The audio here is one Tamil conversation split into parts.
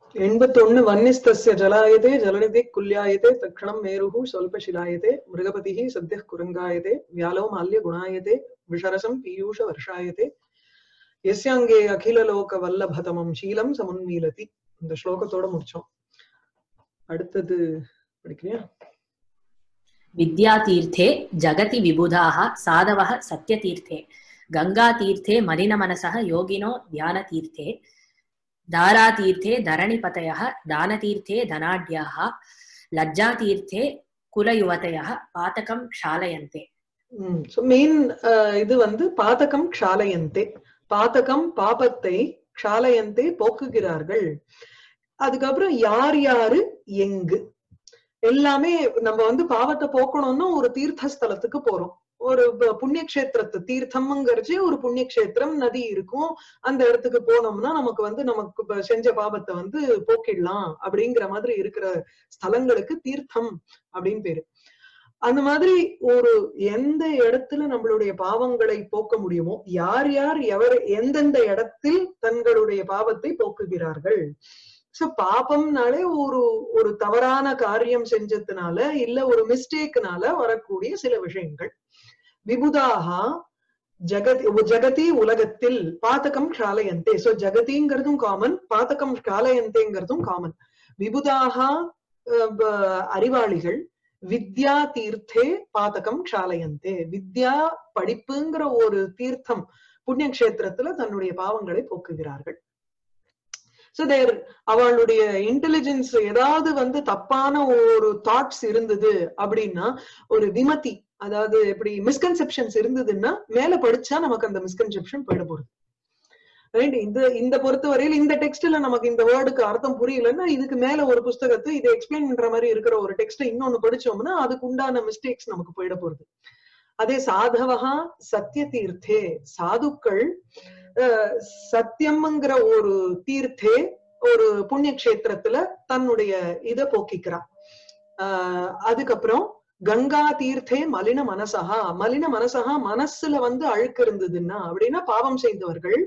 எண்பத்தொன்னு வன்னிஸ்தஸ்ய ஜலாயதே ஜலநிதி குல்யாயதே தக்ஷணம் மேருஹு சொல்பசிலாயதே மிருகபதிஹி சத்யः குரங்காயதே வியாலோ மால்ய குணாயதே விஷரசம் பீயூஷ வர்ஷாயதே எஸ்யாங்கே அகில லோக வல்லபதமம் சீலம் சமுன்மீலதி இந்த ஸ்லோகத்தோட முடிச்சோம் அடுத்தது படிக்கிறியா विद्यातीर्थे जगति विबुधाः साधवः सत्यतीर्थे गङ्गातीर्थे मलिनमनसः योगिनो ध्यानतीर्थे धारातीर्थे धरणिपतयः दानतीर्थे धनाढ्याः लज्जातीर्थे कुलयुवतयः पातकं क्षालयन्ते ஸோ மெயின் இது வந்து பாதகம் க்ஷாலயந்தே பாதகம் பாபத்தை க்ஷாலயந்தே போக்குகிறார்கள் அதுக்கப்புறம் யார் யாரு எங்கு எல்லாமே நம்ம வந்து பாவத்தை போக்கணும்னா ஒரு தீர்த்த ஸ்தலத்துக்கு போறோம் ஒரு ப- புண்ணிய கஷேத்திரத்து தீர்த்தம்ங்கிறச்சு ஒரு புண்ணிய கஷேத்திரம் நதி இருக்கும் அந்த இடத்துக்கு போனோம்னா நமக்கு வந்து நமக்கு ப- செஞ்ச பாவத்தை வந்து போக்கிடலாம் அப்படிங்கிற மாதிரி இருக்கிற ஸ்தலங்களுக்கு தீர்த்தம் அப்படின்னு பேரு அந்த மாதிரி ஒரு எந்த இடத்துல நம்மளுடைய பாவங்களை போக்க முடியுமோ யார் யார் எவர் எந்தெந்த இடத்தில் தங்களுடைய பாவத்தை போக்குகிறார்கள் சோ பாபம்னாலே ஒரு ஒரு தவறான காரியம் செஞ்சதுனால இல்ல ஒரு மிஸ்டேக்னால வரக்கூடிய சில விஷயங்கள் விபுதாகா ஜகத் ஜகதி உலகத்தில் பாதகம் க்ஷாலயந்தே சோ ஜகதிங்கிறதும் காமன் பாதகம் க்ஷாலயந்தேங்கிறதும் காமன் விபுதாகா அஹ், ப- அறிவாளிகள் வித்யா தீர்த்தே பாதகம் க்ஷாலயந்தே வித்யா படிப்புங்கிற ஒரு தீர்த்தம் புண்ணிய கஷேத்திரத்துல தன்னுடைய பாவங்களை போக்குகிறார்கள் சோ தேர் அவளுடைய இன்டெலிஜென்ஸ் ஏதாவது வந்து தப்பான ஒரு தாட்ஸ் இருந்தது அப்படின்னா ஒரு விமதி அதாவது எப்படி மிஸ்கன்செப்ஷன்ஸ் இருந்ததுன்னா மேல படிச்சா நமக்கு அந்த மிஸ்கன்செப்ஷன் போயிட போகுது ரைட் இந்த இந்த பொறுத்தவரையில் இந்த டெக்ஸ்ட்ல நமக்கு இந்த வேர்டுக்கு அர்த்தம் புரியலன்னா இதுக்கு மேல ஒரு புஸ்தகத்தை இதை எக்ஸ்பிளைன் பண்ற மாதிரி இருக்கிற ஒரு டெக்ஸ்ட் இன்னொன்னு படிச்சோம்னா அதுக்கு உண்டான மிஸ்டேக்ஸ் நமக்கு போயிட போகுது அதே சாதவகா சத்திய தீர்த்தே சாதுக்கள் அஹ், சத்தியம்ங்கிற ஒரு தீர்த்தே ஒரு புண்ணிய கஷேத்திரத்துல தன்னுடைய இத போக்கிக்கிறான் ஆஹ் அதுக்கப்புறம் கங்கா தீர்த்தே மலின மனசகா மலின மனசகா மனசுல வந்து அழுக்கு இருந்ததுன்னா அப்படின்னா பாவம் செய்தவர்கள்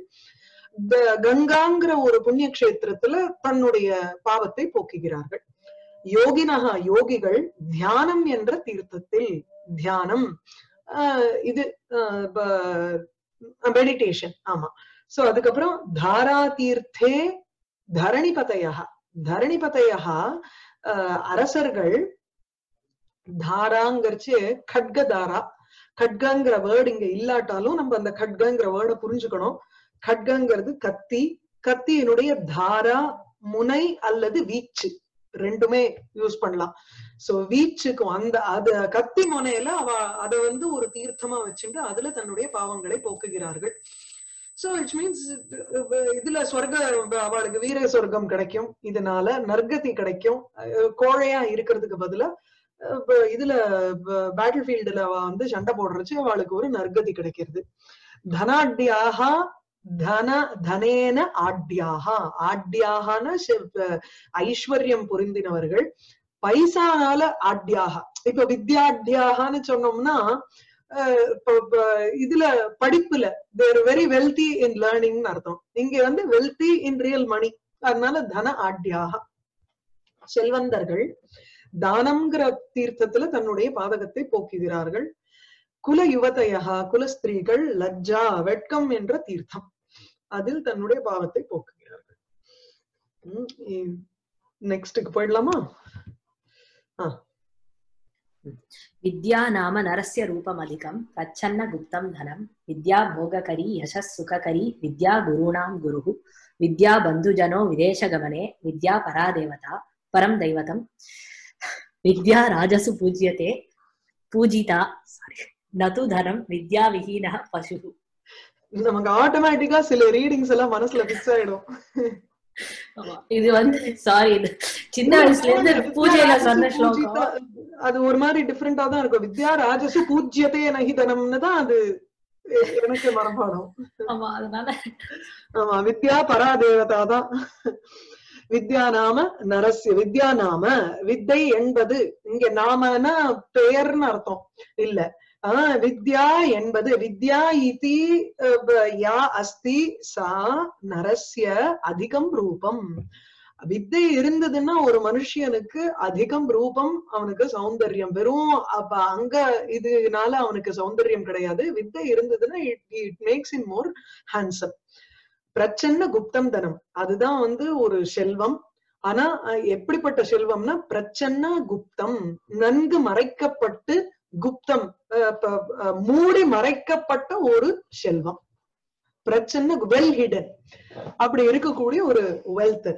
க- கங்காங்கிற ஒரு புண்ணிய கஷேத்திரத்துல தன்னுடைய பாவத்தை போக்குகிறார்கள் யோகினகா யோகிகள் தியானம் என்ற தீர்த்தத்தில் தியானம் ஆஹ் இது மெடிடேஷன் ஆமா சோ அதுக்கப்புறம் தாரா தீர்த்தே தரணிபதயா தரணிபதயா ஆஹ் அரசர்கள் தாராங்கிறச்சு கட்கதாரா கட்கங்கிற வேர்டு இங்க இல்லாட்டாலும் நம்ம அந்த கட்கங்கிற வேர்டை புரிஞ்சுக்கணும் கட்கங்கிறது கத்தி கத்தியினுடைய தாரா முனை அல்லது வீச்சு ரெண்டுமே யூஸ் பண்ணலாம் சோ வீச்சுக்கும் அந்த அது கத்தி முனையில அவ அத வந்து ஒரு தீர்த்தமா வச்சுட்டு அதுல தன்னுடைய பாவங்களை போக்குகிறார்கள் சோ இட்ஸ் மீன்ஸ் இதுல சொர்க்க அவளுக்கு வீர சொர்க்கம் கிடைக்கும் இதனால நற்கதி கிடைக்கும் அஹ் கோழையா இருக்கிறதுக்கு பதிலா அஹ் இப்ப இதுல பேட்டில் ஃபீல்டுல அவ வந்து சண்டை போடுறச்சு அவளுக்கு ஒரு நற்கதி கிடைக்கிறது தனாட்யாகா தன தனேன ஆட்யாகா ஆட்யாகன ஐஸ்வர்யம் பொருந்தினவர்கள் பைசானால ஆட்யாக இப்ப வித்யாட்யாகன்னு சொன்னோம்னா அஹ் இப்ப இப்ப இதுல படிப்புல there very wealthy in learning அர்த்தம் இங்க வந்து வெல்தி இன் ரியல் மணி அதனால தன ஆட்யாக செல்வந்தர்கள் தானம்ங்கிற தீர்த்தத்துல தன்னுடைய பாதகத்தை போக்குகிறார்கள் குல யுவதையா குலஸ்திரீகள் லஜ்ஜா வெட்கம் என்ற தீர்த்தம் அதில் தன்னுடைய பாவத்தை போக்குகிறார்கள் நெக்ஸ்டுக்கு போயிடலாமா ஆஹ் विद्या नाम नरस्य रूपमधिकं प्रच्छन्न गुप्तं धनं विद्या भोगकरी यशः सुखकरी विद्या गुरूणां गुरुः विद्या बन्धुजनो विदेशगमने विद्या परा देवता परं दैवतं विद्या राजसु पूज्यते पूजिता sorry, न तु धनं विद्याविहीनः पशुः நமக்கு ஆட்டோமேட்டிக்கா சில ரீடிங்ஸ் எல்லாம் மனசுல பிக்ஸ் ஆயிடும் ஆமா, இது வந்து சாரி இது சின்ன வயசுல இருந்து பூஜையில சொன்ன ஸ்லோகம் அது ஒரு மாதிரி டிஃப்ரெண்டா தான் இருக்கும் வித்யா ராஜசு பூஜ்யதே நகிதனம்னு தான் அது எ- எனக்கு மனப்பாடம் ஆமா அதனால ஆமா வித்யா பராதேவதா தான் வித்யா நாம நரஸ்ய வித்யா நாம வித்தை என்பது இங்க நாமனா பெயர்னு அர்த்தம் இல்ல ஆஹ் வித்யா என்பது வித்யா இதி அஹ், ப- யா அஸ்தி சா நரஸ்ய அதிகம் ரூபம் வித்தை இருந்ததுன்னா ஒரு மனுஷியனுக்கு அதிகம் ரூபம் அவனுக்கு சௌந்தர்யம் வெறும் அப்ப அங்க இதுனால அவனுக்கு சௌந்தர்யம் கிடையாது வித்தை இருந்ததுன்னா it makes in more handsome பிரச்சன்ன குப்தம் தனம் அதுதான் வந்து ஒரு செல்வம் ஆனா அஹ், எப்படிப்பட்ட செல்வம்னா பிரச்சன்ன குப்தம் நன்கு மறைக்கப்பட்டு குப்தம் அஹ், ப- அஹ், மூடி மறைக்கப்பட்ட ஒரு செல்வம் பிரச்சன்ன வெல் ஹிடன் அப்படி இருக்கக்கூடிய ஒரு வெல்த்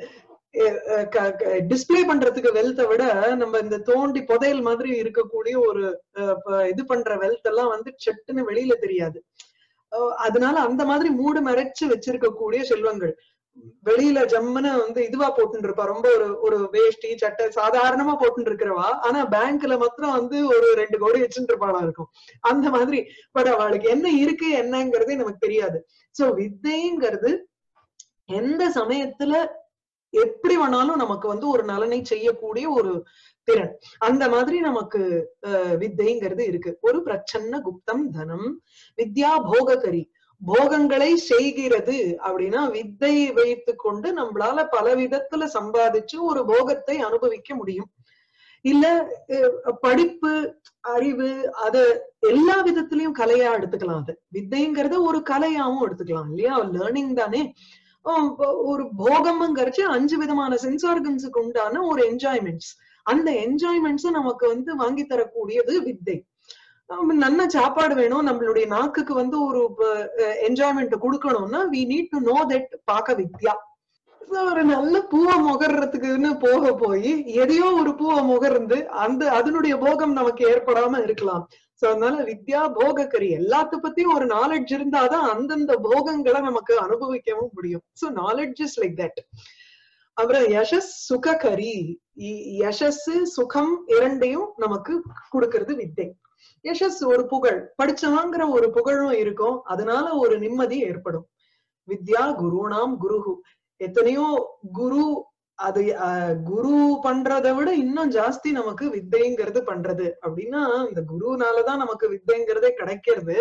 டிஸ்ப்ளே பண்றதுக்கு வெல்த்தை விட நம்ம இந்த தோண்டி புதையல் மாதிரி இருக்கக்கூடிய ஒரு அஹ், ப- இது பண்ற வெல்த் எல்லாம் வந்து செட்டுன்னு வெளியில தெரியாது அஹ், அதனால அந்த மாதிரி மூடு மறைச்சு வச்சிருக்கக்கூடிய செல்வங்கள் வெளியில ஜம்முன்னு வந்து இதுவா போட்டுட்டு இருப்பா ரொம்ப ஒரு ஒரு வேஷ்டி சட்டை சாதாரணமா போட்டுட்டு இருக்கிறவா ஆனா பேங்க்ல மாத்திரம் வந்து ஒரு ரெண்டு கோடி வச்சுட்டு இருப்பாளா இருக்கும் அந்த மாதிரி பட் அவளுக்கு என்ன இருக்கு என்னங்கிறதே நமக்கு தெரியாது சோ வித்தைங்கிறது எந்த சமயத்துல எப்படி வேணாலும் நமக்கு வந்து ஒரு நலனை செய்யக்கூடிய ஒரு திறன் அந்த மாதிரி நமக்கு அஹ், வித்தைங்கிறது இருக்கு ஒரு பிரச்சன்ன குப்தம் தனம் வித்யா போககரி போகங்களை செய்கிறது அப்படின்னா வித்தை வைத்து கொண்டு நம்மளால பல விதத்துல சம்பாதிச்சு ஒரு போகத்தை அனுபவிக்க முடியும் இல்ல அஹ், படிப்பு அறிவு அத எல்லா விதத்திலயும் கலையா எடுத்துக்கலாம் அது வித்தைங்கிறத ஒரு கலையாவும் எடுத்துக்கலாம் இல்லையா லேர்னிங் தானே ஆஹ் ப- ஒரு போகம்ங்கிறச்சு அஞ்சு விதமான சென்ஸ் ஆர்கன்ஸுக்கு உண்டான ஒரு என்ஜாய்மெண்ட்ஸ் அந்த என்ஜாய்மெண்ட்ஸ் நமக்கு வந்து வாங்கி தரக்கூடியது வித்தை ஆம், நல்ல சாப்பாடு வேணும் நம்மளுடைய நாக்குக்கு வந்து ஒரு என்ஜாய்மெண்ட் கொடுக்கணும்னா we need to know that பாக்க வித்யா So, ஒரு நல்ல பூவை முகர்றதுக்குன்னு போக போய் எதையோ ஒரு பூவை முகர்ந்து அந்த அதனுடைய போகம் நமக்கு ஏற்படாம இருக்கலாம் சோ அதனால வித்யா போகக்கரி எல்லாத்த பத்தியும் ஒரு நாலேஜ் இருந்தாதான் அந்தந்த போகங்களை நமக்கு அனுபவிக்கவும் முடியும் so knowledge is like that அப்புறம் யசஸ் சுககரி இ- யசஸ் சுகம் இரண்டையும் நமக்கு கொடுக்கிறது வித்தை யசஸ் ஒரு புகழ் படிச்சவாங்கிற ஒரு புகழும் இருக்கும் அதனால ஒரு நிம்மதி ஏற்படும் வித்யா குருணாம் குருஹு எத்தனையோ குரு அது அஹ், குரு பண்றதை விட இன்னும் ஜாஸ்தி நமக்கு வித்தைங்கிறது பண்றது அப்படின்னா இந்த குருனாலதான் நமக்கு வித்தைங்கிறதே கிடைக்கிறது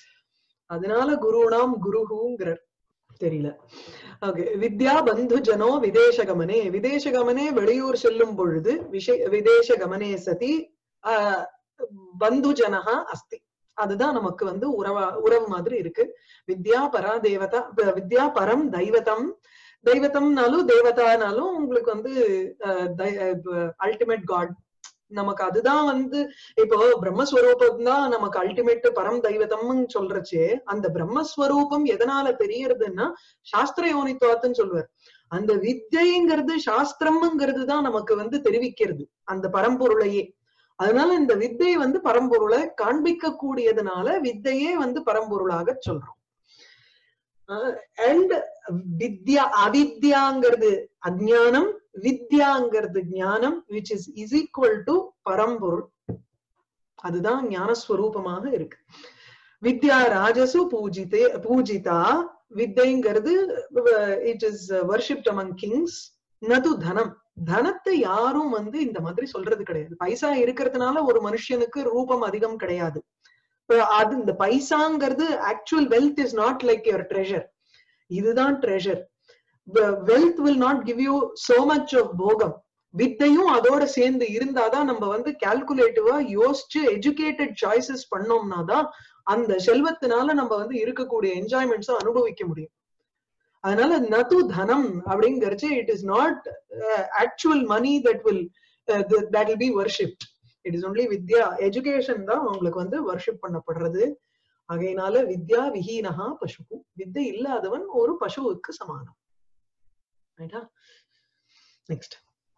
அதனால குருணாம் குருஹுங்கிறார் தெரியல ஓகே வித்யா பந்து ஜனோ விதேசகமனே விதேசகமனே வெளியூர் செல்லும் பொழுது விஷய விதேசகமனே சதி ஆஹ் பந்து ஜனஹா அஸ்தி அதுதான் நமக்கு வந்து உறவா உறவு மாதிரி இருக்கு வித்யா பரா தேவதா ப- வித்யா பரம் தெய்வதம் தெய்வத்தம்னாலும் தேவதானாலும் உங்களுக்கு வந்து அல்டிமேட் காட் நமக்கு அதுதான் வந்து இப்போ பிரம்மஸ்வரூபம் தான் நமக்கு அல்டிமேட் பரம் தெய்வதம்னு சொல்றச்சே அந்த பிரம்மஸ்வரூபம் எதனால தெரியறதுன்னா சாஸ்திர யோனித்துவத்துன்னு சொல்லுவார் அந்த வித்தைங்கிறது சாஸ்திரம்ங்கிறது தான் நமக்கு வந்து தெரிவிக்கிறது அந்த பரம்பொருளையே அதனால இந்த வித்தை வந்து பரம்பொருளை காண்பிக்க கூடியதுனால வித்தையே வந்து பரம்பொருளாக சொல்றோம் அண்ட் வித்யா அவித்யாங்கிறது அஜ்ஞானம் வித்யாங்கிறது ஞானம் which is is equal to பரம்பொருள் அதுதான் ஞானஸ்வரூபமாக இருக்கு வித்யா ராஜசு பூஜிதே பூஜிதா வித்தைங்கிறது it is worshipped among kings நது தனம் தனத்தை யாரும் வந்து இந்த மாதிரி சொல்றது கிடையாது பைசா இருக்கிறதுனால ஒரு மனுஷனுக்கு ரூபம் அதிகம் கிடையாது இப்ப அது இந்த பைசாங்கிறது actual wealth is not like your treasure இதுதான் treasure wealth will not give you so much of போகம் வித்தையும் அதோட சேர்ந்து இருந்தாதான் நம்ம வந்து கால்குலேட்டிவா யோசிச்சு எஜுகேட்டட் சாய்ஸஸ் பண்ணோம்னா தான் அந்த செல்வத்தினால நம்ம வந்து இருக்கக்கூடிய என்ஜாய்மெண்ட்ஸை அனுபவிக்க முடியும் அதனால நது தனம் அப்படிங்கறச்சு it is not actual money that will that will be worshipped it is only வித்யா எஜுகேஷன் தான் உங்களுக்கு வந்து வர்ஷிப் பண்ணப்படுறது ஆகையினால வித்யா விஹீனஹா பசுகு வித்தை இல்லாதவன் ஒரு பசுவுக்கு சமானம் ரைட்டா நெக்ஸ்ட்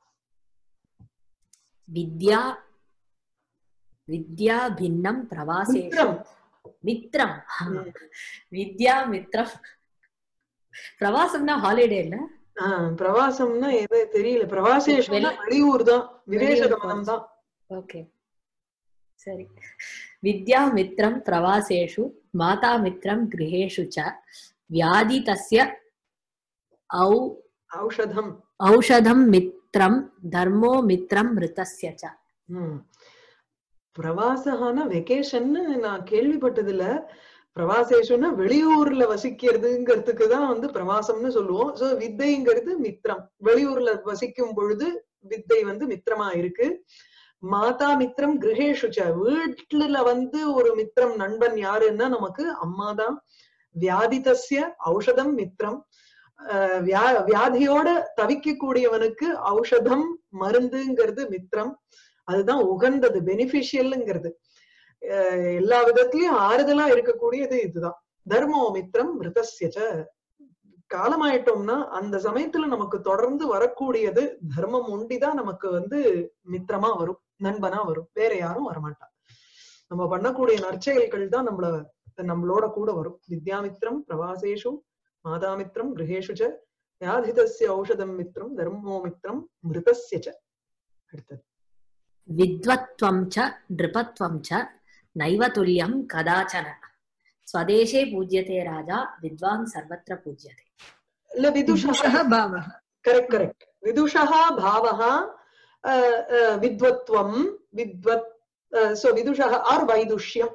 विद्या विद्या भिन्नं प्रवासेषु மித்ரம் मित्रं हा. ம். विद्या मित्रं பிரவாசம்னா ஹாலிடே இல்ல ஆஹ் பிரவாசம்னா எது தெரியல பிரவாசேஷம்னா வெளி- வெளியூர் தான் விதேச வெளியூர் கமனம் தான் ஓகே சரி வித்யா மித்ரம் பிரவாசேஷு மாதா மித்ரம் கிரகேஷு ச வியாதி தஸ்ய ஔ ஔஷதம் ஔஷதம் மித்ரம் தர்மோ மித்ரம் மிருதஸ்ய ச ம் பிரவாசகான வெக்கேஷன் நான் கேள்விப்பட்டதில்ல பிரவாசேஷுன்னா வெளியூர்ல வசிக்கிறதுங்கிறதுக்கு தான் வந்து பிரவாசம்னு சொல்லுவோம் சோ வித்தைங்கிறது மித்திரம் வெளியூர்ல வசிக்கும் பொழுது வித்தை வந்து மித்திரமா இருக்கு மாதா மித்திரம் கிரகேஷுச்ச வீட்டுல வந்து ஒரு மித்திரம் நண்பன் யாருன்னா நமக்கு அம்மாதான் வியாதிதஸ்ய ஔஷதம் மித்திரம் அஹ் வியா வியாதியோட தவிக்கக்கூடியவனுக்கு ஔஷதம் மருந்துங்கிறது மித்திரம் அதுதான் உகந்தது பெனிஃபிஷியல்ங்கிறது அஹ் எல்லா விதத்திலயும் ஆறுதலா இருக்கக்கூடியது இதுதான் தர்மோ மித்திரம் மிருதஸ்யச்ச காலமாயிட்டோம்னா அந்த சமயத்துல நமக்கு தொடர்ந்து வரக்கூடியது தர்மம் ஒண்டிதான் நமக்கு வந்து மித்திரமா வரும் நண்பனா வரும் வேற யாரும் வரமாட்டா நம்ம பண்ணக்கூடிய நற்செயல்கள் தான் நம்மள நம்மளோட கூட வரும் வித்யாமித்திரம் பிரவாசேஷு மாதாமித்திரம் கிரகேஷு ச வியாதிதஸ்ய ஔஷதம் மித்திரம் தர்மோ மித்திரம் மிருதஸ்ய ச அடுத்தது विद्वत्त्वं च नृपत्वं च नैव तुल्यं कदाचन स्वदेशे पूज्यते राजा विद्वान् सर्वत्र पूज्यते இல்ல விதுஷா विदुषः भावः கரெக்ட் கரெக்ட் விதுஷா பாவஹா அஹ், அஹ், வித்வத்வம் வித்வத் சோ விதுஷா ஆர் வைதுஷ்யம்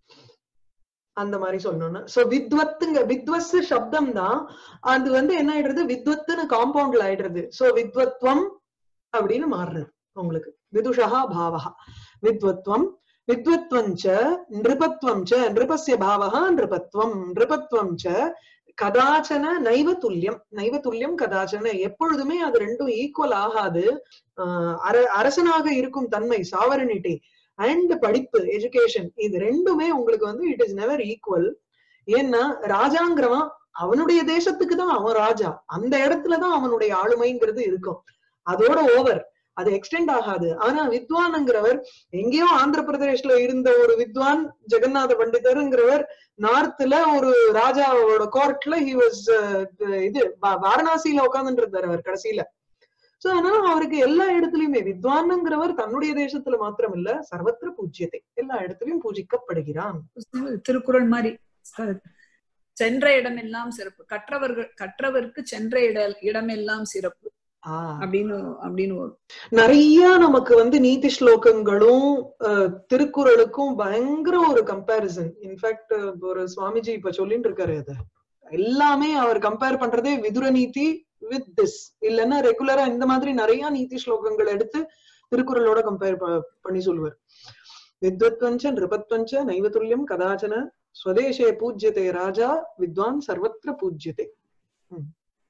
அந்த மாதிரி சொல்லணும்னா சோ வித்வத்துங்க வித்வஸ் சப்தம் தான் அது வந்து என்ன ஆயிடுறது வித்வத்துன்னு காம்பவுண்ட்ல ஆயிடுறது சோ வித்வத்வம் அப்படின்னு மாறுறது உங்களுக்கு விதுஷா பாவஹா வித்வத்வம் வித்வத்வம் ச நிருபத்வம் ச நிருபஸ்ய பாவஹா நிருபத்வம் நிருபத்வம் ச கதாச்சன நைவ துல்லியம் நைவ துல்லியம் கதாச்சன எப்பொழுதுமே அது ரெண்டும் ஈக்குவல் ஆகாது ஆஹ் அர- அரசனாக இருக்கும் தன்மை சாவரனிட்டி அண்ட் படிப்பு எஜுகேஷன் இது ரெண்டுமே உங்களுக்கு வந்து இட் இஸ் நெவர் ஈக்குவல் ஏன்னா ராஜாங்கிறவன் அவனுடைய தேசத்துக்கு தான் அவன் ராஜா அந்த இடத்துலதான் அவனுடைய ஆளுமைங்கிறது இருக்கும் அதோட ஓவர் அது எக்ஸ்டெண்ட் ஆகாது ஆனா வித்வான்ங்கிறவர் எங்கேயோ ஆந்திர பிரதேஷ்ல இருந்த ஒரு வித்வான் ஜெகநாத பண்டிதருங்கிறவர் நார்த்ல ஒரு ராஜாவோட கோர்ட்ல ஹி வாஸ் இது வா- வாரணாசியில உட்கார்ந்துட்டு இருந்தார் அவர் கடைசியில சோ அதனால அவருக்கு எல்லா இடத்துலயுமே வித்வான்ங்கிறவர் தன்னுடைய தேசத்துல மாத்திரம் இல்ல சர்வத்திர பூஜ்யத்தை எல்லா இடத்துலயும் பூஜிக்கப்படுகிறான் திருக்குறள் மாதிரி அஹ், சென்ற இடமெல்லாம் சிறப்பு கற்றவர்கள் கற்றவர்க்கு சென்ற இட இடமெல்லாம் சிறப்பு ஆஹ் அப்படின்னு அப்படின்னு வரும் நிறைய நமக்கு வந்து நீதி ஸ்லோகங்களும் அஹ், திருக்குறளுக்கும் பயங்கர ஒரு கம்பேரிசன் இன்ஃபேக்ட் ஒரு சுவாமிஜி இப்ப சொல்லிட்டு இருக்காரு அது எல்லாமே அவர் கம்பேர் பண்றதே விதுர நீதி வித் திஸ் இல்லைன்னா ரெகுலரா இந்த மாதிரி நிறைய நீதி ஸ்லோகங்கள் எடுத்து திருக்குறளோட கம்பேர் பண்ணி சொல்லுவார் வித்வத்வஞ்ச நிருபத்வஞ்ச நைவதுல்யம் கதாச்சன ஸ்வதேசே பூஜ்யதே ராஜா வித்வான் சர்வத்திர பூஜ்யதே ம்.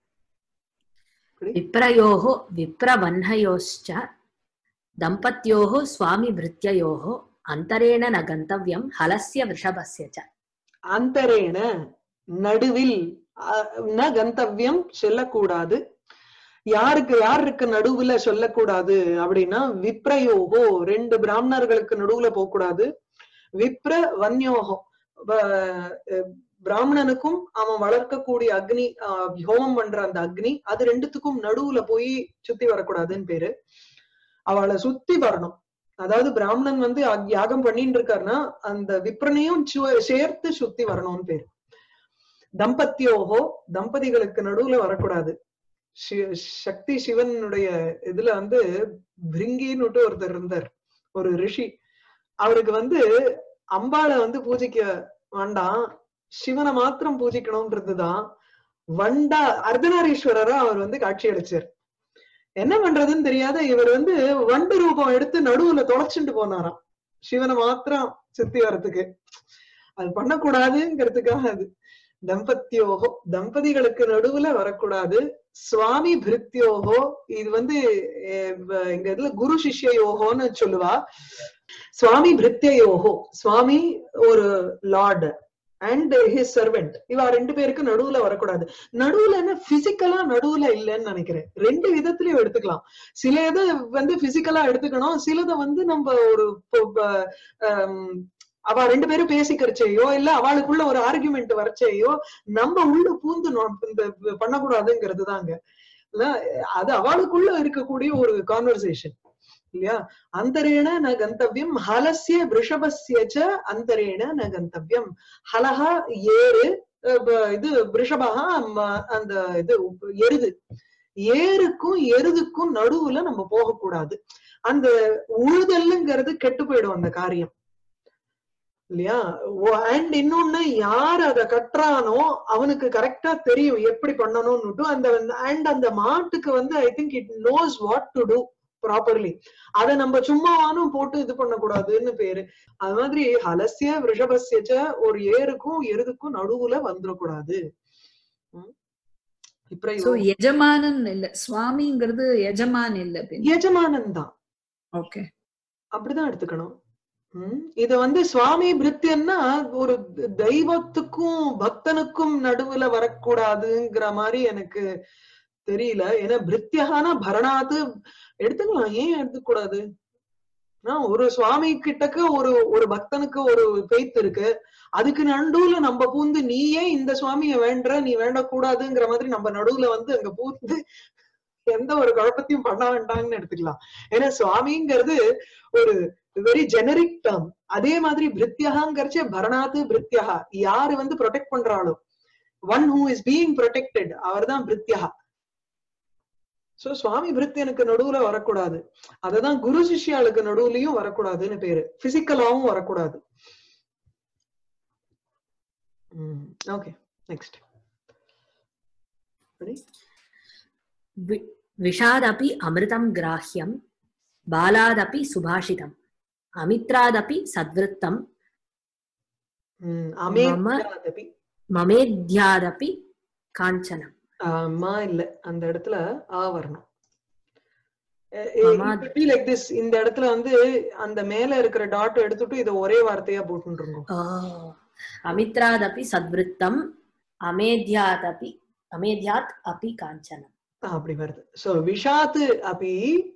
विप्रयोः विप्रवह्नयोश्च दम्पत्योः स्वामिभृत्ययोः अन्तरेण न गन्तव्यं हलस्य वृषभस्य च அந்தரேன நடுவில் அஹ், ந கந்தவ்யம் செல்லக்கூடாது யாருக்கு யாருக்கு நடுவுல சொல்லக்கூடாது அப்படின்னா விப்ரயோகோ ரெண்டு பிராமணர்களுக்கு நடுவுல போகக்கூடாது விப்ர வன்யோகோ வ- அஹ், பிராமணனுக்கும் அவன் வளர்க்கக்கூடிய அக்னி ஆஹ், ஹோமம் பண்ற அந்த அக்னி அது ரெண்டுத்துக்கும் நடுவுல போய் சுத்தி வரக்கூடாதுன்னு பேரு அவளை சுத்தி வரணும் அதாவது பிராமணன் வந்து யாக- யாகம் பண்ணிட்டு இருக்காருன்னா அந்த விப்ரனையும் சு- சேர்த்து சுத்தி வரணும்னு பேரு தம்பத்தியோகோ தம்பதிகளுக்கு நடுவுல வரக்கூடாது சி- சக்தி சிவனுடைய இதுல வந்து பிரிங்கின்னு ஒருத்தர் இருந்தார் ஒரு ரிஷி அவருக்கு வந்து அம்பாளை வந்து பூஜிக்க வேண்டாம் சிவனை மாத்திரம் பூஜிக்கணும்ன்றதுதான் வண்டா அர்த்தநாரீஸ்வரரா அவர் வந்து காட்சி அளிச்சார் என்ன பண்றதுன்னு தெரியாத இவர் வந்து வண்டு ரூபம் எடுத்து நடுவுல தொலைச்சுட்டு போனாராம் சிவனை மாத்திரம் சுத்தி வர்றதுக்கு அது பண்ணக்கூடாதுங்கிறதுக்காக அது தம்பத்தியோகோ தம்பதிகளுக்கு நடுவுல வரக்கூடாது சுவாமி பிருத்தியோகோ இது வந்து அஹ், வ- எங்க இதுல குரு சிஷ்யயோகோன்னு சொல்லுவா சுவாமி பிருத்தியோகோ சுவாமி ஒரு லார்ட் அண்ட் ஹிஸ் சர்வெண்ட் இவா ரெண்டு பேருக்கு நடுவுல வரக்கூடாது நடுவுல என்ன பிசிக்கலா நடுவுல இல்லைன்னு நினைக்கிறேன் ரெண்டு விதத்திலயும் எடுத்துக்கலாம் சில இதை வந்து பிசிக்கலா எடுத்துக்கணும் சிலதை வந்து நம்ம ஒரு பொ- ப- ஆம், அவ ரெண்டு பேரும் பேசிக்கிறச்சேயோ இல்ல அவளுக்குள்ள ஒரு ஆர்குமெண்ட் வரச்சேயோ நம்ம உள்ள பூந்து நொ- இந்த பண்ணக்கூடாதுங்கிறது தாங்க இல்ல அது அவளுக்குள்ள இருக்கக்கூடிய ஒரு கான்வர்சேஷன் இல்லையா அந்தரேண ந கந்தவியம் ஹலஸ்ய ரிஷபஸ்ய ச அந்தரேண ந கந்தவியம் ஹலஹா ஏறு அஹ் ப- இது ரிஷபஹா ம- அந்த இது உப்- எருது ஏருக்கும் எருதுக்கும் நடுவுல நம்ம போகக்கூடாது அந்த உழுதல்லுங்கிறது கெட்டு போயிடும் அந்த காரியம் இல்லையா அண்ட் இன்னொன்னு யார் அத கட்டுறானோ அவனுக்கு கரெக்டா தெரியும் எப்படி பண்ணணும்னுட்டு அந்த அண்ட் அந்த மாட்டுக்கு வந்து I think it knows what to do properly அத நம்ம சும்மாவானும் போட்டு இது பண்ணக்கூடாதுன்னு பேரு அது மாதிரி ஹலசிய ரிஷபஸ்யச்ச ஒரு ஏருக்கும் எருதுக்கும் நடுவுல வந்துடக்கூடாது உம் இப்ப சோ எஜமானன் இல்ல சுவாமிங்கிறது எஜமான் இல்ல எஜமானன் தான் ஓகே அப்படிதான் எடுத்துக்கணும் உம் இத வந்து சுவாமி பிரித்தியன்னா ஒரு தெய்வத்துக்கும் பக்தனுக்கும் நடுவுல வரக்கூடாதுங்கிற மாதிரி எனக்கு தெரியல ஏன்னா பிரித்தியகானா பரணாத்து எடுத்துக்கலாம் ஏன் எடுத்துக்கூடாது ஆஹ் ஒரு சுவாமி கிட்டக்க ஒரு ஒரு பக்தனுக்கு ஒரு பெய்த் இருக்கு அதுக்கு நடுவுல நம்ம பூந்து நீயே இந்த சுவாமிய வேண்ட நீ வேண்டக்கூடாதுங்கிற மாதிரி நம்ம நடுவுல வந்து அங்க பூந்து எந்த ஒரு குழப்பத்தையும் பண்ண வேண்டாம்னு எடுத்துக்கலாம் ஏன்னா சுவாமிங்கிறது ஒரு வெரி ஜெனரிக் டேர்ம் அதே மாதிரி பிரித்யகாங்கிறச்சே பரணாத்து பிரித்யகா யாரு வந்து ப்ரொடெக்ட் பண்றாளோ one who is being protected அவர் தான் பிரித்யகா சோ சுவாமி பிரித்தியனுக்கு நடுவுல வரக்கூடாது அததான் குரு சிஷ்யாளுக்கு நடுவுலயும் வரக்கூடாதுன்னு பேரு பிசிக்கலாவும் வரக்கூடாது ஓகே நெக்ஸ்ட் वि- विषादपि अमृतं ग्राह्यं बालादपि सुभाषितम् अमित्रादपि सद्वृत्तं அமேத்யாதபி ममेध्यादपि काञ्चनम् அம்மா இல்ல அந்த இடத்துல ஆ வரணும் ஆமா. லைக் திஸ் இந்த இடத்துல வந்து அந்த மேல இருக்கிற டாட் எடுத்துட்டு இத ஒரே வார்த்தையா போட்டுருங்க अमित्रादपि सद्वृत्तम् अमेध्यादपि अमेध्यात् अपि काञ्चनम् அப்படி வருது சோ விஷாத்து அப்படி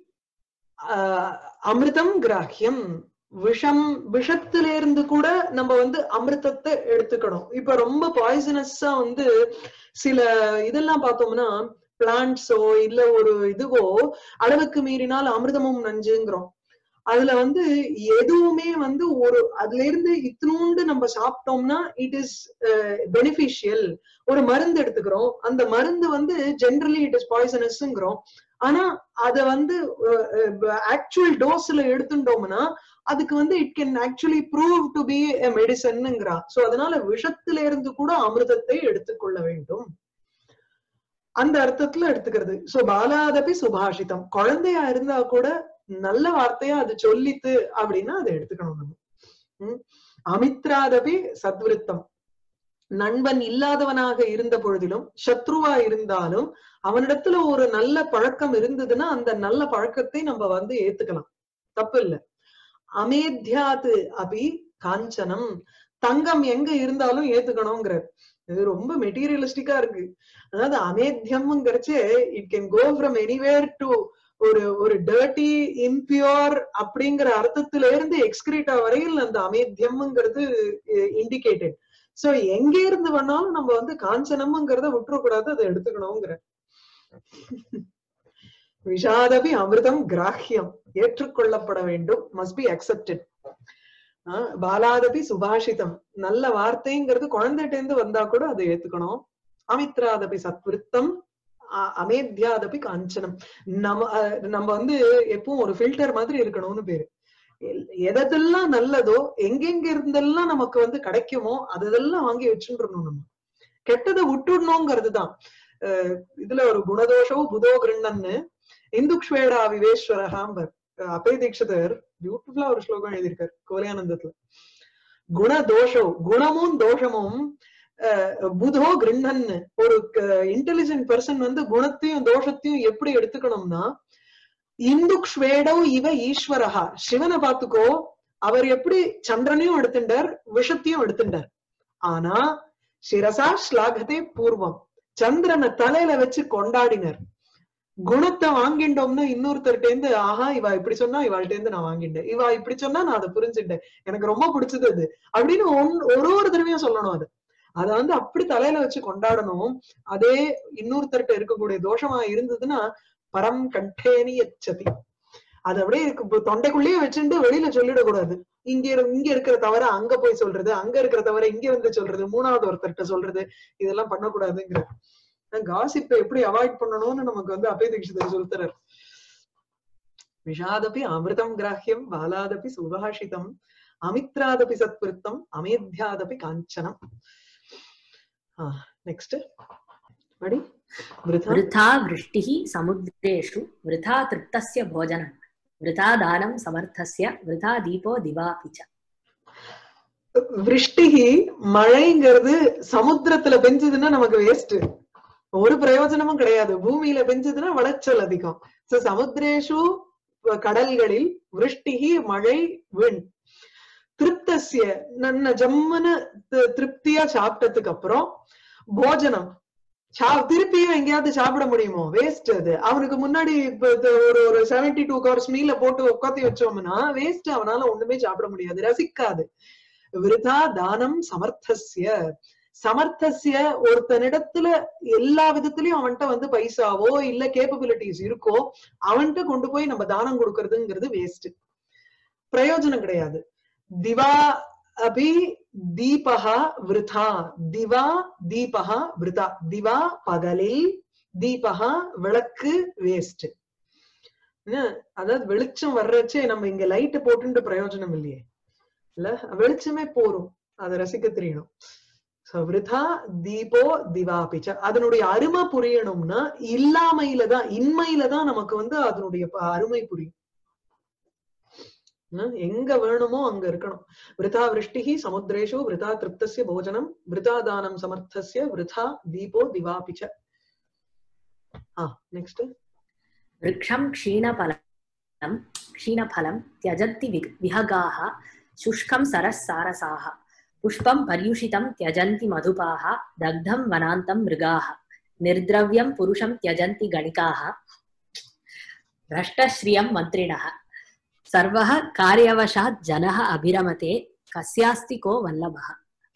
அமிர்தம் கிராஹ்யம் விஷம் விஷத்துல இருந்து கூட நம்ம வந்து அமிர்தத்தை எடுத்துக்கணும் இப்ப ரொம்ப பாய்சனஸா வந்து சில இதெல்லாம் பார்த்தோம்னா பிளான்ட்ஸோ இல்ல ஒரு இதுவோ அளவுக்கு மீறினால் அமிர்தமும் நஞ்சுங்கிறோம் அதுல வந்து எதுவுமே வந்து ஒரு அதுல இருந்து இத்தினூண்டு நம்ம சாப்பிட்டோம்னா இட் இஸ் பெனிஃபிஷியல் ஒரு மருந்து எடுத்துக்கிறோம் அந்த மருந்து வந்து ஜென்ரலி இட் இஸ் பாய்சனஸ்ங்கிறோம் ஆனா அத வந்து ஆக்சுவல் டோஸ்ல எடுத்துட்டோம்னா அதுக்கு வந்து it can actually prove to be a மெடிசன்ங்கிறா சோ அதனால விஷத்துல இருந்து கூட அமிர்தத்தை எடுத்துக்கொள்ள வேண்டும் அந்த அர்த்தத்துல எடுத்துக்கிறது சோ பாலாதபி சுபாஷிதம் குழந்தையா இருந்தா கூட நல்ல வார்த்தையா அது சொல்லித்து அப்படின்னா அதை எடுத்துக்கணும் நம்ம உம் அமித்ராதபி சத்விருத்தம் நண்பன் இல்லாதவனாக இருந்த பொழுதிலும் சத்ருவா இருந்தாலும் அவனிடத்துல ஒரு நல்ல பழக்கம் இருந்ததுன்னா அந்த நல்ல பழக்கத்தை நம்ம வந்து ஏத்துக்கலாம் தப்பு இல்ல அமேத்யாத்து அபி காஞ்சனம் தங்கம் எங்க இருந்தாலும் ஏத்துக்கணுங்கிற இது ரொம்ப மெட்டீரியலிஸ்டிக்கா இருக்கு அதாவது அமேத்தியம்ங்கிறச்சே it can go from anywhere to ஒரு ஒரு டர்ட்டி இம்பியூர் அப்படிங்கிற அர்த்தத்துல இருந்து எக்ஸ்கிரீட்டா வரையில் அந்த அமேத்தியம்ங்கிறது இண்டிகேட்டட் சோ எங்க இருந்து வேணாலும் நம்ம வந்து காஞ்சனம்ங்கிறத விட்டுறக்கூடாது அதை எடுத்துக்கணுங்கிற விஷாதபி அமிர்தம் கிராஹ்யம் ஏற்றுக்கொள்ளப்பட வேண்டும் மஸ்ட் பி அக்செப்டட் பாலாதபி சுபாஷிதம் நல்ல வார்த்தைங்கிறது குழந்தைகிட்ட இருந்து வந்தா கூட அதை ஏத்துக்கணும் அமித்ராதபி சத்விருத்தம் அமேத்யாதபி காஞ்சனம் நம்ம நம்ம வந்து எப்பவும் ஒரு ஃபில்டர் மாதிரி இருக்கணும்னு பேரு எதெல்லாம் நல்லதோ எங்கெங்க இருந்தெல்லாம் நமக்கு வந்து கிடைக்குமோ அதெல்லாம் வாங்கி வச்சுருணும் நம்ம கெட்டதை விட்டுடணுங்கிறது தான் இதுல ஒரு குணதோஷம் புதோ கிருண்ணன்னு இந்துக்ஷ்வேடா விவேஸ்வரகாம்பர் அபய தீட்சிதர் பியூட்டிஃபுல்லா ஒரு ஸ்லோகம் எழுதியிருக்காரு கோலியானந்தத்துல குணதோஷம் குணமும் தோஷமும் புதோ கிருண்ணன் ஒரு இன்டெலிஜென்ட் பர்சன் வந்து குணத்தையும் தோஷத்தையும் எப்படி எடுத்துக்கணும்னா இந்துக்ஷ்வேடவ் இவ ஈஸ்வரஹா சிவனை பாத்துக்கோ அவர் எப்படி சந்திரனையும் எடுத்துட்டார் விஷத்தையும் எடுத்துட்டார் ஆனா சிரசா ஸ்லாகத்தை பூர்வம் சந்திரனை தலையில வச்சு கொண்டாடினர் குணத்தை வாங்கிட்டோம்னா இன்னொருத்தர்கிட்ட இருந்து ஆஹா இவா இப்படி சொன்னா இவாள்கிட்ட இருந்து நான் வாங்கிட்டேன் இவா இப்படி சொன்னா நான் அதை புரிஞ்சுட்டேன் எனக்கு ரொம்ப பிடிச்சது அது அப்படின்னு ஒரு ஒரு தடவையும் சொல்லணும் அது அத வந்து அப்படி தலையில வச்சு கொண்டாடணும் அதே இன்னொருத்தர்கிட்ட இருக்கக்கூடிய தோஷமா இருந்ததுன்னா பரம் கண்டேனி எச்சதி அது அப்படியே தொண்டைக்குள்ளேயே வச்சுட்டு வெளியில சொல்லிடக்கூடாது இங்க இங்க இருக்கிற தவிர அங்க போய் சொல்றது அங்க இருக்கிற தவிர இங்க வந்து சொல்றது மூணாவது ஒருத்தர்கிட்ட சொல்றது இதெல்லாம் பண்ணக்கூடாதுங்கிற காசிப்பை எப்படி அவாய்ட் பண்ணணும்னு நமக்கு வந்து அபய தீட்சிதர் சொல்லுறாரு விஷாதபி அமிர்தம் கிராஹ்யம் பாலாதபி சுபாஷிதம் அமித்ராதபி சத்விருத்தம் அமேத்யாதபி காஞ்சனம் நெக்ஸ்ட் படி விருதா वृथा वृष्टिः समुद्रेषु वृथा तृप्तस्य भोजनं वृथा दानं समर्थस्य वृथा दीपो दिवापि च விருஷ்டிகி மழைங்கிறது சமுத்திரத்துல பெஞ்சதுன்னா நமக்கு வேஸ்ட் ஒரு பிரயோஜனமும் கிடையாது பூமியில பெஞ்சதுன்னா விளைச்சல் அதிகம் சோ சமுத்திரேஷு கடல்களில் விருஷ்டிகி மழை விண் திருப்தசிய நன்ன ஜம்முன்னு தி- திருப்தியா சாப்பிட்டதுக்கு அப்புறம் போஜனம் சா- திருப்பியும் எங்கேயாவது சாப்பிட முடியுமோ வேஸ்ட் அது அவனுக்கு முன்னாடி இப்ப இது ஒரு ஒரு செவன்டி டூ கவர்ஸ் மீல போட்டு உட்காத்தி வச்சோம்னா வேஸ்ட் அவனால ஒண்ணுமே சாப்பிட முடியாது ரசிக்காது விருதா தானம் சமர்த்தஸ்ய சமர்த்தஸ்ய ஒருத்தனிடத்துல எல்லா விதத்திலயும் அவன்கிட்ட வந்து பைசாவோ இல்ல கேப்பபிலிட்டிஸ் இருக்கோ அவன்கிட்ட கொண்டு போய் நம்ம தானம் கொடுக்கறதுங்கிறது வேஸ்ட் பிரயோஜனம் கிடையாது திவா அபி தீபஹா விருதா திவா தீபஹா விருதா திவா பகலில் தீபஹா விளக்கு வேஸ்ட் அதாவது வெளிச்சம் வர்றச்சே நம்ம இங்க லைட் போட்டுட்டு பிரயோஜனம் இல்லையே இல்ல வெளிச்சமே போரும் அதை ரசிக்க தெரியணும் சோ விருதா தீபோ திவாபிச்ச அதனுடைய அருமை புரியணும்னா இல்லாமையில தான் இன்மையில தான் நமக்கு வந்து அதனுடைய ப- அருமை புரியும் என்ன? எங்க வேணுமோ அங்க இருக்கணும் விருதா விருஷ்டிஹி சமுத்திரேஷு விருதா திருப்தஸ்ய போஜனம் விருதா தானம் சமர்த்தஸ்ய விருதா தீபோ திவாபிச்ச ஆ நெக்ஸ்ட் वृक्षं क्षीणफलं क्षीणफलं त्यजन्ति वि- विहगाः शुष्कं सरः सारसाः पुष्पं पर्युषितं त्यजन्ति मधुपाः दग्धं वनान्तं मृगाः निर्द्रव्यं पुरुषं त्यजन्ति गणिकाः भ्रष्टश्रियं मन्त्रिणः सर्वः कार्यवशात् जनः अभिरमते कस्यास्ति को वल्लभः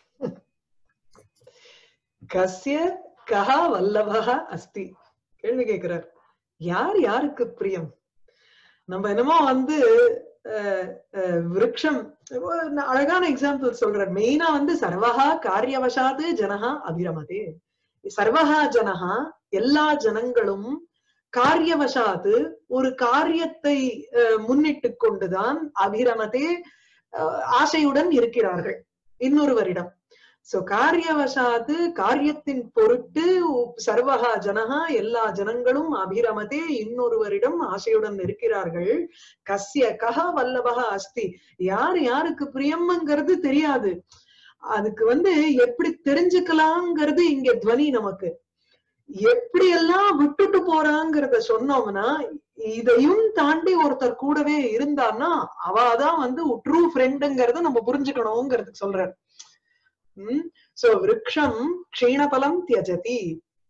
கஸ்ய கஹா வல்லபக அஸ்தி கேள்வி கேட்கிறார் யார் யாருக்கு பிரியம் நம்ம என்னமோ வந்து அஹ், அஹ், விருட்சம் ஒரு அழகான எக்ஸாம்பிள் சொல்றார் மெயினா வந்து சர்வஹா காரியவசாது ஜனஹா அபிரமதே சர்வஹா ஜனஹா எல்லா ஜனங்களும் காரியவசாது ஒரு காரியத்தை அஹ், முன்னிட்டு கொண்டுதான் அபிரமதே அஹ், ஆசையுடன் இருக்கிறார்கள் இன்னொருவரிடம் சோ காரியவசாத்து காரியத்தின் பொருட்டு உ- சர்வகா ஜனஹா எல்லா ஜனங்களும் அபிரமதே இன்னொருவரிடம் ஆசையுடன் இருக்கிறார்கள் கஸ்ய கஹ வல்லபக அஸ்தி யார் யாருக்கு பிரியம்ங்கிறது தெரியாது அதுக்கு வந்து எப்படி தெரிஞ்சுக்கலாங்கிறது இங்க துவனி நமக்கு எப்படி எல்லாம் விட்டுட்டு போறாங்கிறத சொன்னோம்னா இதையும் தாண்டி ஒருத்தர் கூடவே இருந்தான்னா அவாதான் வந்து ட்ரூ ஃப்ரெண்டுங்கிறத நம்ம புரிஞ்சுக்கணுங்கிறதுக்கு சொல்றார் உம் சோ விருக்ஷம் க்ஷீணபலம் தியஜதி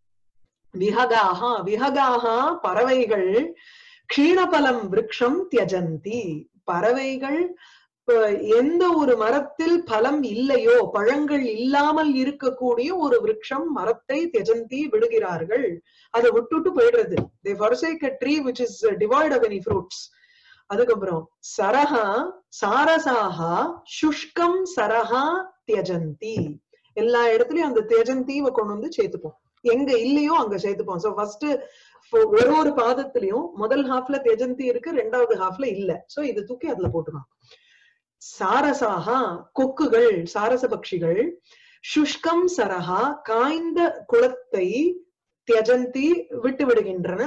விஹகாக விஹகாக பறவைகள் க்ஷீணபலம் விருக்ஷம் தியஜந்தி பறவைகள் அஹ், எந்த ஒரு மரத்தில் பலம் இல்லையோ பழங்கள் இல்லாமல் இருக்கக்கூடிய ஒரு விருட்சம் மரத்தை தியஜந்தி விடுகிறார்கள் அதை விட்டுட்டு போயிடுறது தே forsake a tree which is devoid of any fruits அதுக்கப்புறம் சரஹா சாரசாகா சுஷ்கம் சரஹா தியஜந்தி எல்லா இடத்துலயும் அந்த தியஜந்தீவை கொண்டு வந்து சேர்த்துப்போம் எங்க இல்லையோ அங்க சேர்த்துப்போம் சோ ஃபர்ஸ்ட் ஒரு ஒரு பாதத்திலயும் முதல் ஹாஃப்ல தியஜந்தி இருக்கு ரெண்டாவது ஹாஃப்ல இல்ல சோ இது தூக்கி அதுல போட்டுக்கலாம் சாரசாகா கொக்குகள் சாரச பட்சிகள் சுஷ்கம் சரஹா காய்ந்த குளத்தை தியஜந்தி விட்டு விடுகின்றன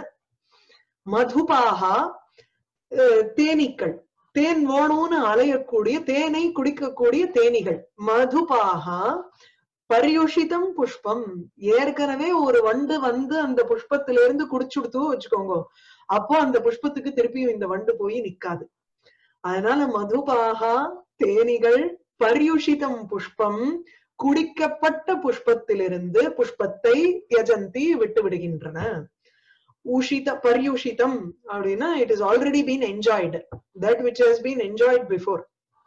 மதுபாகா அஹ், தேனீக்கள் தேன் வேணும்னு அலையக்கூடிய தேனை குடிக்கக்கூடிய தேனீகள் மதுபாகா பரியுஷிதம் புஷ்பம் ஏற்கனவே ஒரு வண்டு வந்து அந்த புஷ்பத்திலிருந்து குடிச்சுடுத்து வச்சுக்கோங்க அப்போ அந்த புஷ்பத்துக்கு திருப்பியும் இந்த வண்டு போய் நிக்காது அதனால மதுபாகா தேனிகள் பரியுஷிதம் புஷ்பம் குடிக்கப்பட்ட புஷ்பத்திலிருந்து புஷ்பத்தை தியஜந்தி விட்டு விடுகின்றன உஷித பரியுஷிதம் அப்படின்னா it is already been enjoyed that which has been enjoyed before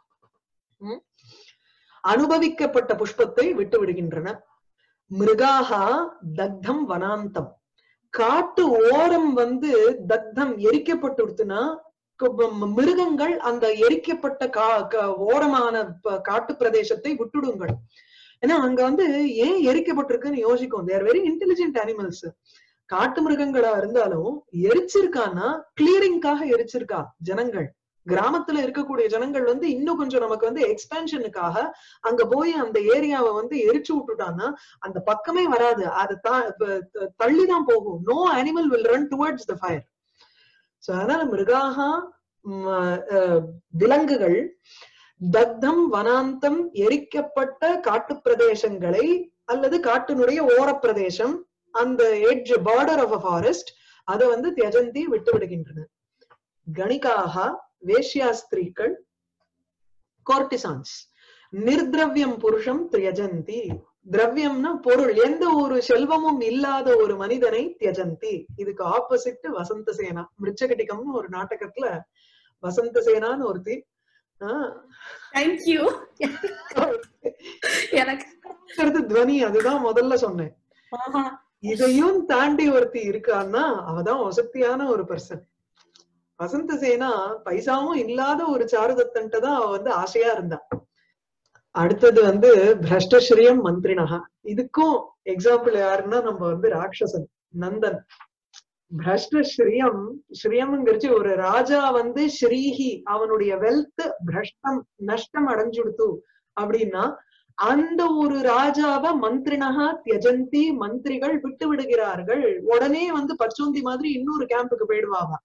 அனுபவிக்கப்பட்ட புஷ்பத்தை விட்டு விடுகின்றன மிருகாகா தக்தம் வனாந்தம் காட்டு ஓரம் வந்து தக்தம் எரிக்கப்பட்டுடுத்துனா மிருகங்கள் அந்த எரிக்கப்பட்ட கா க- ஓரமான ப- காட்டு பிரதேசத்தை விட்டுடுங்கள் ஏன்னா அங்க வந்து ஏன் எரிக்கப்பட்டிருக்குன்னு யோசிக்கும் தேர் வெரி இன்டெலிஜென்ட் அனிமல்ஸ் காட்டு மிருகங்களா இருந்தாலும் எரிச்சிருக்கான்னா கிளியரிங்காக எரிச்சிருக்கா ஜனங்கள் கிராமத்துல இருக்கக்கூடிய ஜனங்கள் வந்து இன்னும் கொஞ்சம் நமக்கு வந்து எக்ஸ்பேன்ஷனுக்காக அங்க போய் அந்த ஏரியாவை வந்து எரிச்சு விட்டுட்டான்னா அந்த பக்கமே வராது அது தள்ளிதான் போகும் no animal will run towards the fire so அதனால மிருகாகா விலங்குகள் தக்தம் வனாந்தம் எரிக்கப்பட்ட காட்டு பிரதேசங்களை அல்லது காட்டினுடைய ஓரப்பிரதேசம் அந்த edge border of a forest அதை வந்து தியஜந்தி விட்டு விடுகின்றன கணிகாக வேஷ்யா ஸ்திரீக்கள் கோர்டிசான்ஸ் நிர்திரவியம் புருஷம் தியஜந்தி திரவியம்னா பொருள் எந்த ஒரு செல்வமும் இல்லாத ஒரு மனிதனை தியஜந்தி இதுக்கு ஆப்போசிட் வசந்த சேனா மிருச்சகட்டிகம்னு ஒரு நாடகத்துல வசந்த சேனான்னு ஒருத்தி தேங்க்யூ எனக்கு துவனி அதுதான் முதல்ல சொன்னேன் இதையும் தாண்டி ஒருத்தி இருக்கான்னா அவதான் வசத்தியான ஒரு பர்சன் வசந்த சேனா பைசாவும் இல்லாத ஒரு சாருதத்தன்ட்ட தான் அவ வந்து ஆசையா இருந்தா அடுத்தது வந்து பிரஷ்டஸ்ரீயம் மந்திரினகா இதுக்கும் எக்ஸாம்பிள் யாருன்னா நம்ம வந்து ராட்சசன் நந்தன் பிரஷ்டஸ்ரீயம் ஸ்ரீயம்ங்கிறச்சு ஒரு ராஜா வந்து ஸ்ரீஹி அவனுடைய வெல்த் பிரஷ்டம் நஷ்டம் அடைஞ்சுடுத்து அப்படின்னா அந்த ஒரு ராஜாவை மந்திரினகா தியஜந்தி மந்திரிகள் விட்டு விடுகிறார்கள் உடனே வந்து பச்சோந்தி மாதிரி இன்னொரு கேம்புக்கு போயிடுவாவா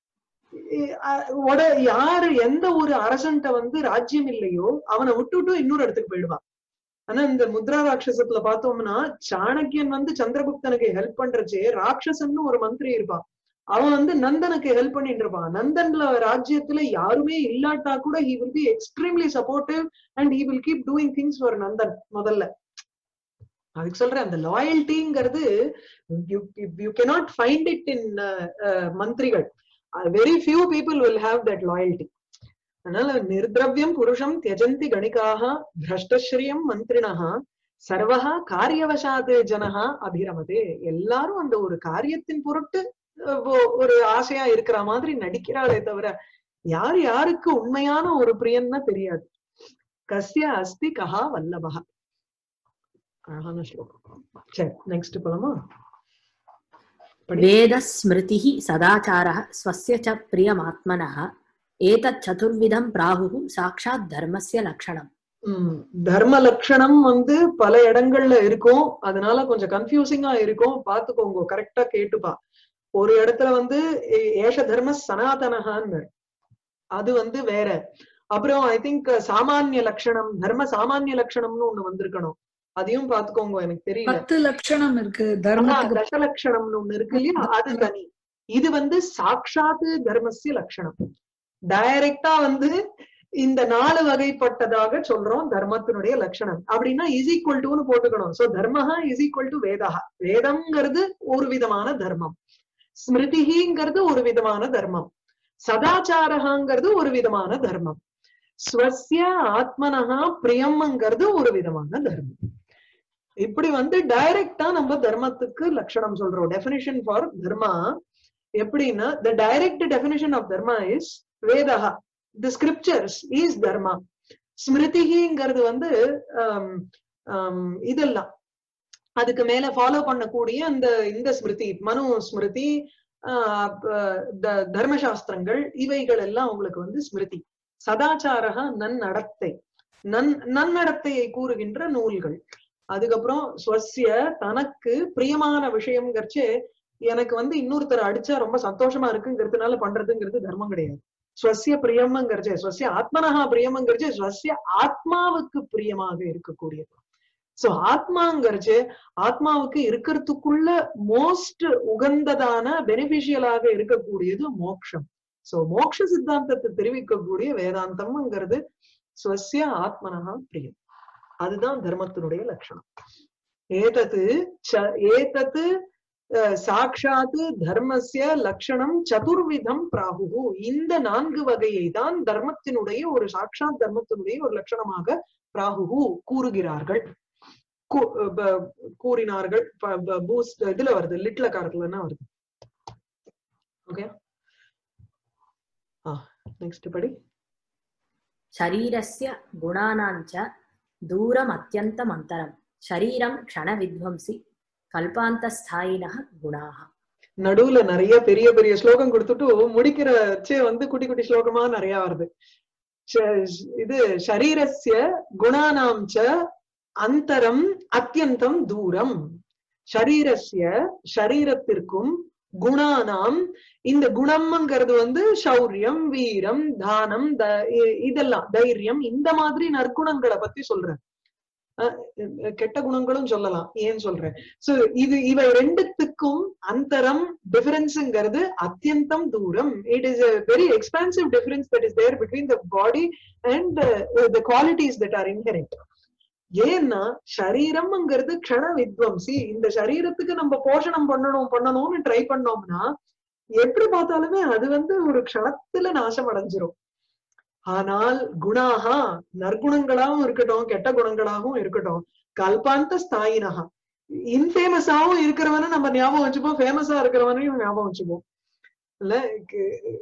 உட யாரு எந்த ஒரு அரசன்ட்ட வந்து ராஜ்யம் இல்லையோ அவனை விட்டுட்டு இன்னொரு இடத்துக்கு போயிடுவான் ஆனா இந்த முத்ரா ராட்சசத்துல பார்த்தோம்னா சாணக்கியன் வந்து சந்திரகுப்தனுக்கு ஹெல்ப் பண்றச்சே ராட்சசன்னு ஒரு மந்திரி இருப்பான் அவன் வந்து நந்தனுக்கு ஹெல்ப் பண்ணிட்டு இருப்பான் நந்தன்ல ராஜ்யத்துல யாருமே இல்லாட்டா கூட he will be extremely supportive and he will keep doing things for Nandan முதல்ல அதுக்கு சொல்றேன் அந்த லாயல்ட்டிங்கிறது you cannot find it in மந்திரிகள் very few people will have that loyalty அதனால நிர்திரவியம் புருஷம் தியஜந்தி கணிகாக பிரஷ்டஸ்ரீயம் மந்திரினஹா சர்வஹா காரியவசாத் ஜனஹா அபிரமதே எல்லாரும் அந்த ஒரு காரியத்தின் பொருட்டு ஒரு ஆசையா இருக்கிற மாதிரி நடிக்கிறாளே தவிர யார் யாருக்கு உண்மையான ஒரு பிரியன்னா தெரியாது கஸ்ய அஸ்தி கஹா வல்லபகா அழகான ஸ்லோகம் சரி நெக்ஸ்ட் போலாமா वेदस्मृतिः सदाचारः स्वस्य च प्रियमात्मनः एतत् चतुर्विधं प्राहुः साक्षात् धर्मस्य लक्षणम् உம் தர்ம லட்சணம் வந்து பல இடங்கள்ல இருக்கும் அதனால கொஞ்சம் கன்ஃபியூசிங்கா இருக்கும் பாத்துக்கோங்க கரெக்டா கேட்டுப்பா ஒரு இடத்துல வந்து ஏஷ தர்ம சனாதனகான்னு அது வந்து வேற அப்புறம் ஐ திங்க் சாமானிய லட்சணம் தர்ம சாமானிய லட்சணம்னு ஒண்ணு வந்திருக்கணும் அதையும் பாத்துக்கோங்க எனக்கு தெரியல பத்து லட்சணம் இருக்கு ஆனா, தர்மத்துக்கு தசலட்சணம்னு ஒண்ணு இருக்கு இல்லையா அது தனி இது வந்து சாட்சாத்து தர்மஸ்ய லட்சணம் டைரக்டா வந்து இந்த நாலு வகைப்பட்டதாக சொல்றோம் தர்மத்தினுடைய லட்சணம் அப்படின்னா இஸ் ஈக்குவல் டுன்னு போட்டுக்கணும் சோ தர்மஹா இஸ் ஈக்குவல் டு வேதஹா வேதம்ங்கிறது ஒரு விதமான தர்மம் ஸ்மிருதிங்கிறது ஒரு விதமான தர்மம் சதாச்சாரகாங்கிறது ஒரு விதமான தர்மம் ஸ்வசிய ஆத்மனஹா பிரியம்ங்கிறது ஒரு விதமான தர்மம் இப்படி வந்து டைரக்டா நம்ம தர்மத்துக்கு லட்சணம் சொல்றோம் டெபினிஷன் ஃபார் தர்மா எப்படின்னா the direct definition of dharma is வேதஹா தி ஸ்கிரிப்சர்ஸ் இஸ் தர்மா ஸ்மிருதிங்கிறது வந்து ஆம், ஆம், இதெல்லாம் அதுக்கு மேல ஃபாலோ பண்ணக்கூடிய அந்த இந்த ஸ்மிருதி மனு ஸ்மிருதி ஆஹ் ப- த- தர்மசாஸ்திரங்கள் இவைகள் எல்லாம் உங்களுக்கு வந்து ஸ்மிருதி சதாச்சாரக நன்னடத்தை நன் நன்னடத்தையை கூறுகின்ற நூல்கள் அதுக்கப்புறம் ஸ்வசிய தனக்கு பிரியமான விஷயம்ங்கிறச்சு எனக்கு வந்து இன்னொருத்தர் அடிச்சா ரொம்ப சந்தோஷமா இருக்குங்கிறதுனால பண்றதுங்கிறது தர்மம் கிடையாது ஸ்வசிய பிரியம்ங்கிறச்சு ஸ்வசிய ஆத்மனஹா பிரியம்ங்கிறச்சு ஸ்வசிய ஆத்மாவுக்கு பிரியமாக இருக்கக்கூடியது சோ ஆத்மாங்கிறச்சு ஆத்மாவுக்கு இருக்கிறதுக்குள்ள மோஸ்ட் உகந்ததான பெனிஃபிஷியலாக இருக்கக்கூடியது மோக்ஷம் சோ மோக்ஷ சித்தாந்தத்தை தெரிவிக்கக்கூடிய வேதாந்தம்ங்கிறது ஸ்வசிய ஆத்மனஹா பிரியம் அதுதான் தர்மத்தினுடைய லட்சணம் ஏதத்து ச- ஏதத்து அஹ், சாக்ஷாத்து தர்மஸ்ய லட்சணம் சதுர்விதம் பிராகுகு இந்த நான்கு வகையை தான் தர்மத்தினுடைய ஒரு சாக்ஷாத் தர்மத்தினுடைய ஒரு லட்சணமாக பிராகுகு கூறுகிறார்கள் கூ- ப- கூறினார்கள் ப- ப- பூஸ்ட் இதுல வருது லிட்ல காரத்துலன்னா வருது ஓகே ஆ நெக்ஸ்ட் படி शरीरस्य गुणानां च दूरमत्यन्तमन्तरं शरीरं क्षणविध्वंसि कल्पान्तस्थायिनः गुणाः நடுவுல நிறைய பெரிய பெரிய ஸ்லோகம் கொடுத்துட்டு முடிக்கிறச்சே வந்து குட்டி குட்டி ஸ்லோகமா நிறைய வருது ஷ- இது ஷரீரஸ்ய குணானாம் ச அந்தரம் அத்தியந்தம் தூரம் ஷரீரஸ்ய ஷரீரத்திற்கும் குணானாம் இந்த குணம்ங்கிறது வந்து சௌரியம் வீரம் தானம் த- இ- இதெல்லாம் தைரியம் இந்த மாதிரி நற்குணங்களை பத்தி சொல்றேன் அஹ் கெட்ட குணங்களும் சொல்லலாம் ஏன் சொல்றேன் சோ இது இவை ரெண்டுத்துக்கும் அந்தரம் டிஃபரன்ஸ்ங்கிறது அத்தியந்தம் தூரம் it is a very expansive difference that is there between the body and the qualities that are inherit ஏன்னா சரீரம்ங்கிறது க்ஷண வித்வம்சி இந்த சரீரத்துக்கு நம்ம போஷணம் பண்ணணும் பண்ணணும்னு ட்ரை பண்ணோம்னா எப்படி பார்த்தாலுமே அது வந்து ஒரு க்ஷணத்துல நாசம் அடைஞ்சிரும் ஆனால் குணாகா நற்குணங்களாகவும் இருக்கட்டும் கெட்ட குணங்களாகவும் இருக்கட்டும் கல்பாந்த ஸ்தாயினகா இன்ஃபேமஸாவும் இருக்கிறவனை நம்ம ஞாபகம் வச்சுப்போம் ஃபேமஸா இருக்கிறவனையும் ஞாபகம் வச்சுப்போம் இல்ல கு-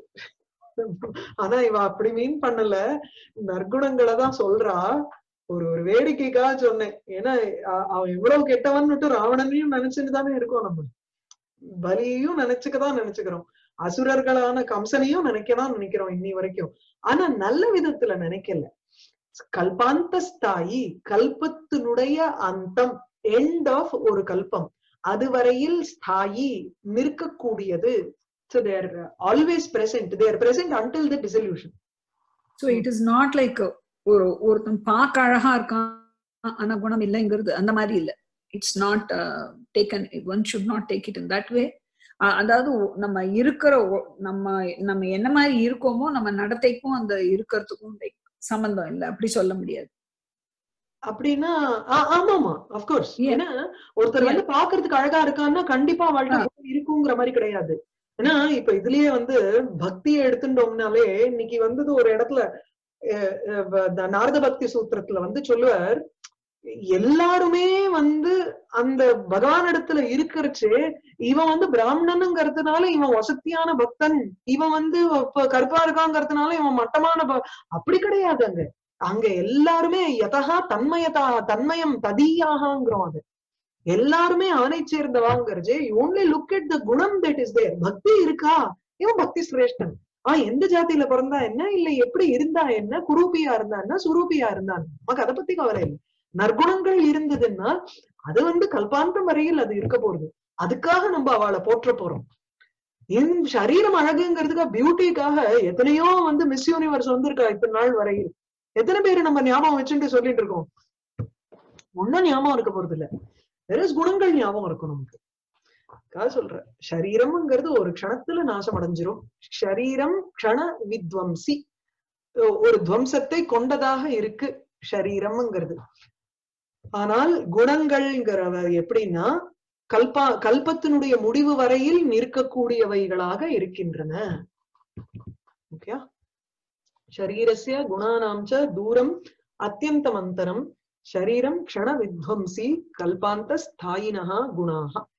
ஆனா இவ அப்படி மீன் பண்ணல நற்குணங்களை தான் சொல்றா ஒரு ஒரு வேடிக்கைக்காக சொன்னேன் ஏன்னா அ- அவன் எவ்வளவு கெட்டவன்னுட்டு ராவணனையும் நினைச்சுட்டு தானே இருக்கோம் நம்ம பலியையும் நினைச்சுக்கதான் நினைச்சுக்கிறோம் அசுரர்களான கம்சனையும் நினைக்கதான் நினைக்கிறோம் இன்னி வரைக்கும் ஆனா நல்ல விதத்துல நினைக்கல கல்பாந்த ஸ்தாயி கல்பத்தினுடைய அந்தம் எண்ட் ஆஃப் ஒரு கல்பம் அதுவரையில் ஸ்தாயி நிற்கக்கூடியது so they are always present they are present until the dissolution so it is not like ஒரு ஒருத்தன் பார்க்க அழகா இருக்கான் ஆனா குணம் இல்லைங்கிறது அந்த மாதிரி இல்ல it's not taken one should not take it in that way அதாவது ஒ- நம்ம இருக்கிற ஒ- நம்ம நம்ம என்ன மாதிரி இருக்கோமோ நம்ம நடத்தைக்கும் அந்த இருக்கிறதுக்கும் like சம்பந்தம் இல்லை அப்படி சொல்ல முடியாது அப்படின்னா ஆ- ஆமாமா அப்கோர்ஸ் Yeah. ஏன்னா ஒருத்தர் வந்து பாக்குறதுக்கு அழகா இருக்கான்னா கண்டிப்பா அவள்கிட்ட குணம் இருக்குங்கிற மாதிரி கிடையாது ஏன்னா இப்ப இதுலயே வந்து பக்தியை எடுத்துட்டோம்னாலே இன்னைக்கு வந்தது ஒரு இடத்துல அஹ், அஹ், வ- the நாரத பக்தி சூத்திரத்துல வந்து சொல்லுவார் எல்லாருமே வந்து அந்த பகவான் இடத்துல இருக்கிறச்சு இவன் வந்து பிராமணனுங்கிறதுனால இவன் வசத்தியான பக்தன் இவன் வந்து இப்ப கருப்பா இருக்காங்கிறதுனால இவன் மட்டமான ப- அப்படி கிடையாது அங்க அங்க எல்லாருமே யதா தன்மயதா தன்மயம் ததீயாகங்கிறோம் அது எல்லாருமே அவனை சேர்ந்தவாங்கிறது only லுக் at த குணம் தட் இஸ் தேர் பக்தி இருக்கா இவன் பக்தி சிரேஷ்டன் ஆஹ் எந்த ஜாதியில பிறந்தா என்ன இல்ல எப்படி இருந்தா என்ன குரூபியா இருந்தா என்ன சுரூபியா இருந்தா என்ன? நமக்கு அதை பத்தி கவலை இல்லை நற்குணங்கள் இருந்ததுன்னா அது வந்து கல்பாந்தம் வரையில் அது இருக்க போறது அதுக்காக நம்ம அவளை போற்ற போறோம் என் சரீரம் அழகுங்கிறதுக்காக பியூட்டிக்காக எத்தனையோ வந்து மிஸ் யூனிவர்ஸ் வந்திருக்கா இத்தனை நாள் வரையில் எத்தனை பேர் நம்ம ஞாபகம் வச்சுட்டு சொல்லிட்டு இருக்கோம் ஒன்னும் ஞாபகம் இருக்க போறது இல்ல வெறும் குணங்கள் ஞாபகம் இருக்கும் நமக்கு அதுக்காக சொல்ற சரீரம்ங்கிறது ஒரு க்ஷணத்துல நாசம் அடைஞ்சிரும் சரீரம் க்ஷண வித்வம்சி ஒ- ஒரு துவம்சத்தை கொண்டதாக இருக்கு சரீரம்ங்கிறது ஆனால் குணங்கள்ங்கிறவ எப்படின்னா கல்பா கல்பத்தினுடைய முடிவு வரையில் நிற்கக்கூடியவைகளாக இருக்கின்றன ஓகே शरीरस्य गुणानां च दूरम् अत्यन्तमन्तरं शरीरं क्षणविध्वंसी कल्पान्तस्थायिनः गुणाः